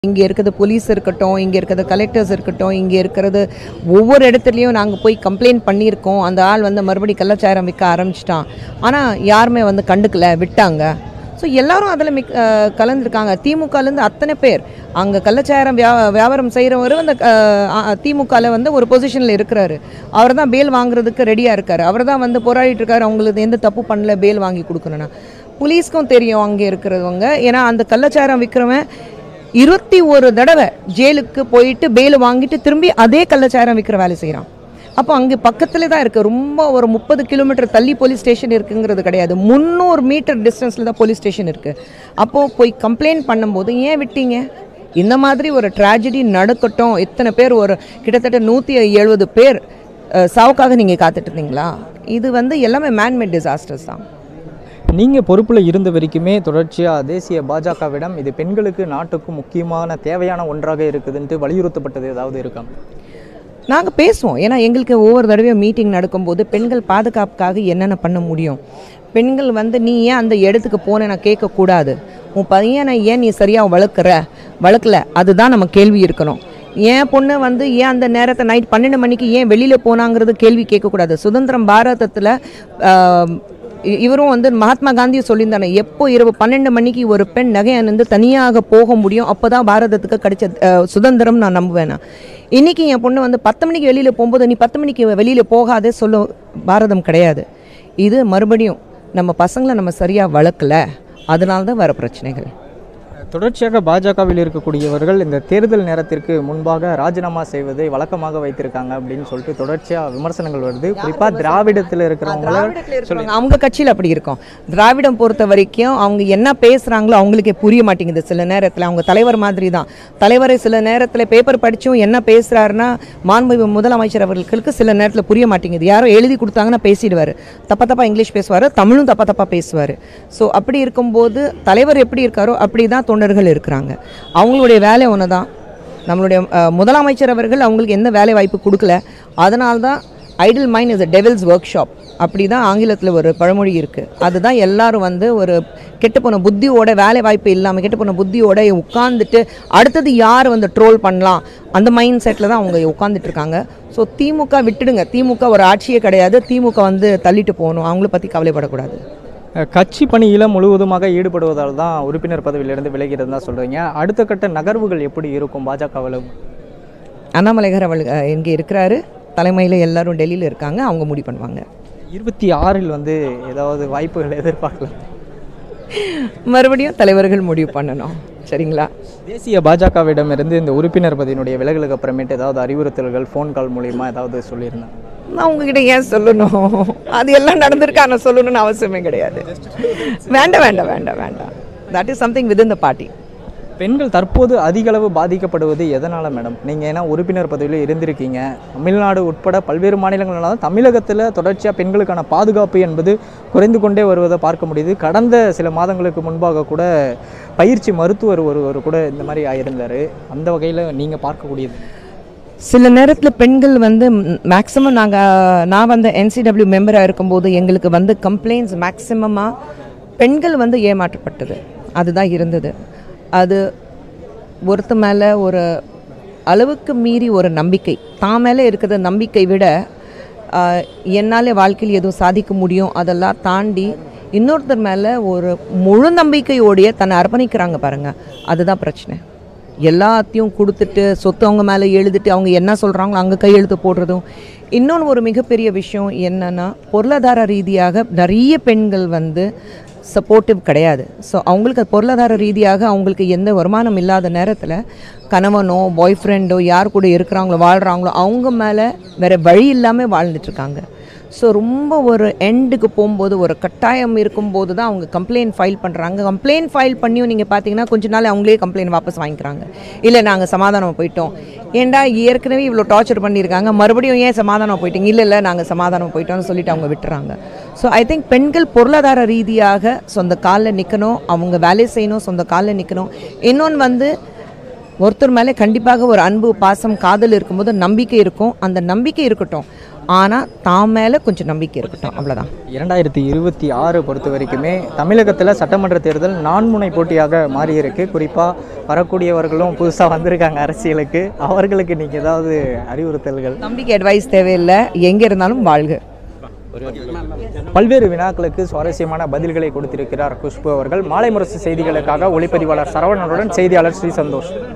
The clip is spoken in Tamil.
இங்கே இருக்கிறது போலீஸ் இருக்கட்டும் இங்கே இருக்கிறது கலெக்டர்ஸ் இருக்கட்டும் இங்கே இருக்கிறது ஒவ்வொரு இடத்துலையும் நாங்கள் போய் கம்ப்ளைண்ட் பண்ணியிருக்கோம் அந்த ஆள் வந்து மறுபடி கள்ளச்சாரம் விற்க ஆரம்பிச்சிட்டான் ஆனால் யாருமே வந்து கண்டுக்கல விட்டாங்க ஸோ எல்லாரும் அதில் மிக் அஹ் கலந்துருக்காங்க திமுகலேருந்து அத்தனை பேர் அங்கே கள்ளச்சாரம் வியா வியாபாரம் செய்கிறவர் அந்த திமுகவில் வந்து ஒரு பொசிஷனில் இருக்கிறாரு அவர் தான் பேல் வாங்குறதுக்கு ரெடியாக இருக்கார் அவர் தான் வந்து போராடிட்டு இருக்காரு அவங்களுக்கு எந்த தப்பு பண்ணல பேல் வாங்கி கொடுக்கணும்னா போலீஸ்க்கும் தெரியும் அங்கே இருக்கிறவங்க ஏன்னா அந்த கள்ளச்சாரம் விற்கிறவன் இருபத்தி ஒரு தடவை ஜெயிலுக்கு போயிட்டு பெயில் வாங்கிட்டு திரும்பி அதே கள்ளச்சாரம் விற்கிற வேலை செய்கிறான் அப்போ அங்கே பக்கத்துல தான் இருக்குது ரொம்ப ஒரு முப்பது கிலோமீட்டர் தள்ளி போலீஸ் ஸ்டேஷன் இருக்குங்கிறது கிடையாது முந்நூறு மீட்டர் டிஸ்டன்ஸில் தான் போலீஸ் ஸ்டேஷன் இருக்குது அப்போது போய் கம்ப்ளைண்ட் பண்ணும்போது ஏன் விட்டீங்க இந்த மாதிரி ஒரு ட்ராஜடி நடக்கட்டும் இத்தனை பேர் ஒரு கிட்டத்தட்ட நூற்றி எழுபது பேர் அஹ், சாவுக்காக நீங்கள் காத்துட்டு இருந்தீங்களா இது வந்து எல்லாமே மேன்மேட் டிசாஸ்டர்ஸ் தான் நீங்கள் பொறுப்பில் இருந்த வரைக்குமே தொடர்ச்சியாக தேசிய பாஜகவிடம் இது பெண்களுக்கு நாட்டுக்கும் முக்கியமான தேவையான ஒன்றாக இருக்குதுன்ட்டு வலியுறுத்தப்பட்டது ஏதாவது இருக்கா நாங்கள் பேசுவோம் ஏன்னா எங்களுக்கு ஒவ்வொரு தடவையும் மீட்டிங் நடக்கும்போது பெண்கள் பாதுகாப்புக்காக என்னென்ன பண்ண முடியும் பெண்கள் வந்து நீ ஏன் அந்த இடத்துக்கு போன நான் கேட்கக்கூடாது உன் பையனை ஏன் நீ சரியாக வளர்க்குற வளர்க்கல அதுதான் நம்ம கேள்வி இருக்கணும் ஏன் பொண்ணு வந்து ஏன் அந்த நேரத்தை நைட் பன்னெண்டு மணிக்கு ஏன் வெளியில் போனாங்கிறது கேள்வி கேட்கக்கூடாது சுதந்திரம் பாரதத்தில் இ- இவரும் வந்து மகாத்மா காந்தியும் சொல்லியிருந்தாங்க எப்போ இரவு பன்னெண்டு மணிக்கு ஒரு பெண் நகை அணிந்து தனியாக போக முடியும் அப்போ தான் பாரதத்துக்கு கிடைச்ச அஹ், சுதந்திரம் நான் நம்புவேன் நான். இன்னைக்கு என் பொண்ணு வந்து பத்து மணிக்கு வெளியில் போகும்போது நீ பத்து மணிக்கு வெளியில் போகாதே சொல்ல பாரதம் கிடையாது இது மறுபடியும் நம்ம பசங்களை நம்ம சரியாக வளர்க்கல அதனால தான் வர பிரச்சனைகள் தொடர்ச்சியாக பாஜகவில் இருக்கக்கூடியவர்கள் இந்த தேர்தல் நேரத்திற்கு முன்பாக ராஜினாமா செய்வதை வழக்கமாக வைத்திருக்காங்க அப்படின்னு சொல்லிட்டு தொடர்ச்சியாக விமர்சனங்கள் வருது குறிப்பாக திராவிடத்தில் இருக்கிறவங்கள இருக்கிறவங்க அவங்க கட்சியில் அப்படி இருக்கும் திராவிடம் பொறுத்த வரைக்கும் அவங்க என்ன பேசுகிறாங்களோ அவங்களுக்கே புரிய மாட்டேங்குது சில நேரத்தில் அவங்க தலைவர் மாதிரி தான் தலைவரை சில நேரத்தில் பேப்பர் படித்தும் என்ன பேசுகிறாருன்னா மாண்பு முதலமைச்சர் அவர்களுக்கு சில நேரத்தில் புரிய மாட்டேங்குது யாரோ எழுதி கொடுத்தாங்கன்னா பேசிடுவார் தப்பா தப்பா இங்கிலீஷ் பேசுவார் தமிழும் தப்பா தப்பா பேசுவார் ஸோ அப்படி இருக்கும்போது தலைவர் எப்படி இருக்காரோ அப்படி தான் தொண்டர்கள் இருக்கிறாங்க அவங்களுடைய வேலை ஒன்று தான் நம்மளுடைய அஹ், முதலமைச்சர் அவர்கள் அவங்களுக்கு எந்த வேலை வாய்ப்பு கொடுக்கல அதனால தான் idle mind is a devil's workshop அப்படி தான் ஆங்கிலத்தில் ஒரு பழமொழி இருக்குது அதுதான் எல்லாரும் வந்து ஒரு கெட்டுப்போன புத்தியோட வேலை வாய்ப்பு இல்லாமல் கெட்டுப்போன புத்தியோட உட்காந்துட்டு அடுத்தது யார் வந்து ட்ரோல் பண்ணலாம் அந்த மைண்ட் செட்டில் தான் அவங்க உட்காந்துட்டு இருக்காங்க ஸோ திமுக விட்டுடுங்க திமுக ஒரு ஆட்சியே கிடையாது திமுக வந்து தள்ளிட்டு போகணும் அவங்கள பற்றி கவலைப்படக்கூடாது அஹ், கட்சி பணியில் முழுவதுமாக ஈடுபடுவதால் தான் உறுப்பினர் பதவியிலிருந்து விலகிறது தான் சொல்கிறீங்க அடுத்த கட்ட நகர்வுகள் எப்படி இருக்கும் பாஜகவில் அண்ணாமலைகர் அவள் இங்கே இருக்கிறாரு தலைமையில் எல்லாரும் டெல்லியில் இருக்காங்க அவங்க முடிவு பண்ணுவாங்க இருபத்தி ஆறில் வந்து ஏதாவது வாய்ப்புகள் எதிர்பார்க்கலாம் மறுபடியும் தலைவர்கள் முடிவு பண்ணணும் சரிங்களா தேசிய பாஜகவிடமிருந்து இந்த உறுப்பினர் பதவியினுடைய விலகலுக்கு அப்புறமேட்டு ஏதாவது அறிவுறுத்தல்கள் ஃபோன் கால் மூலியமா ஏதாவது சொல்லியிருந்தேன் நான் உங்ககிட்ட ஏன் சொல்லணும் அது எல்லாம் நடந்திருக்கு ஆனால் சொல்லணும்னு அவசியமே கிடையாது வேண்டாம் வேண்டாம் வேண்டாம் வேண்டாம் தட் இஸ் சம்திங் வித் இந்த பார்ட்டி பெண்கள் தற்போது அதிக அளவு பாதிக்கப்படுவது எதனால் மேடம் நீங்கள் ஏன்னா உறுப்பினர் பதவியில் இருந்திருக்கீங்க தமிழ்நாடு உட்பட பல்வேறு மாநிலங்களால் தமிழகத்தில் தொடர்ச்சியாக பெண்களுக்கான பாதுகாப்பு என்பது குறைந்து கொண்டே வருவதை பார்க்க முடியுது கடந்த சில மாதங்களுக்கு முன்பாக கூட பயிற்சி மருத்துவர் ஒருவர் கூட இந்த மாதிரி ஆயிருந்தார் அந்த வகையில் நீங்கள் பார்க்கக்கூடியது சில நேரத்தில் பெண்கள் வந்து மேக்ஸிமம் நாங்கள் நான் வந்து என்சிடபிள்யூ மெம்பராக இருக்கும்போது எங்களுக்கு வந்து கம்ப்ளைண்ட்ஸ் மேக்ஸிமமாக பெண்கள் வந்து ஏமாற்றப்பட்டது அதுதான் இருந்தது அது ஒருத்த மேலே ஒரு அளவுக்கு மீறி ஒரு நம்பிக்கை தான் மேலே இருக்கிற நம்பிக்கை விட ஆஹ், என்னாலே வாழ்க்கையில் எதுவும் சாதிக்க முடியும் அதெல்லாம் தாண்டி இன்னொருத்தர் மேலே ஒரு முழு நம்பிக்கையோடைய தன்னை அர்ப்பணிக்கிறாங்க பாருங்கள் அதுதான் பிரச்சனை எல்லாத்தையும் கொடுத்துட்டு சொத்து அவங்க மேலே எழுதிட்டு அவங்க என்ன சொல்கிறாங்களோ அங்கே கையெழுத்து போடுறதும் இன்னொன்று ஒரு மிகப்பெரிய விஷயம் என்னன்னா பொருளாதார ரீதியாக நிறைய பெண்கள் வந்து சப்போர்ட்டிவ் கிடையாது ஸோ அவங்களுக்கு அது பொருளாதார ரீதியாக அவங்களுக்கு எந்த வருமானம் இல்லாத நேரத்தில் கணவனோ பாய் ஃப்ரெண்டோ யார் கூட இருக்கிறாங்களோ வாழ்கிறாங்களோ அவங்க மேலே வேறு வழி இல்லாமல் வாழ்ந்துட்டுருக்காங்க ஸோ ரொம்ப ஒரு எண்டுக்கு போகும்போது ஒரு கட்டாயம் இருக்கும்போது தான் அவங்க கம்ப்ளைண்ட் ஃபைல் பண்ணுறாங்க கம்ப்ளைண்ட் ஃபைல் பண்ணியும் நீங்கள் பார்த்தீங்கன்னா கொஞ்ச நாள் அவங்களே கம்ப்ளைண்ட் வாபஸ் வாங்கிக்கிறாங்க இல்லை நாங்கள் சமாதானம் போயிட்டோம் ஏன்டா ஏற்கனவே இவ்வளோ டார்ச்சர் பண்ணியிருக்காங்க மறுபடியும் ஏன் சமாதானம் போயிட்டீங்க இல்லை இல்லை நாங்கள் சமாதானம் போயிட்டோம்னு சொல்லிட்டு அவங்க விட்டுறாங்க ஸோ ஐ திங்க் பெண்கள் பொருளாதார ரீதியாக சொந்த காலில் நிற்கணும் அவங்க வேலை செய்யணும் சொந்த காலில் நிற்கணும் இன்னொன்று வந்து ஒருத்தர் மேலே கண்டிப்பாக ஒரு அன்பு பாசம் காதல் இருக்கும்போது நம்பிக்கை இருக்கும் அந்த நம்பிக்கை இருக்கட்டும் ஆனால் தான் மேலே கொஞ்சம் நம்பிக்கை இருக்கட்டும் அவ்வளோதான் இரண்டாயிரத்தி இருபத்தி ஆறு பொறுத்த வரைக்குமே தமிழகத்தில் சட்டமன்ற தேர்தல் நான்முனை போட்டியாக மாறியிருக்கு குறிப்பாக வரக்கூடியவர்களும் புதுசாக வந்திருக்காங்க அரசியலுக்கு அவர்களுக்கு நீங்கள் ஏதாவது அறிவுறுத்தல்கள் நம்பிக்கை அட்வைஸ் தேவையில்லை எங்கே இருந்தாலும் வாழ்க பல்வேறு வினாக்களுக்கு சுவாரஸ்யமான பதில்களை கொடுத்திருக்கிறார் குஷ்பு அவர்கள் மாலை முரசு செய்திகளுக்காக ஒளிப்பதிவாளர் சரவணனுடன் செய்தியாளர் ஸ்ரீ சந்தோஷ்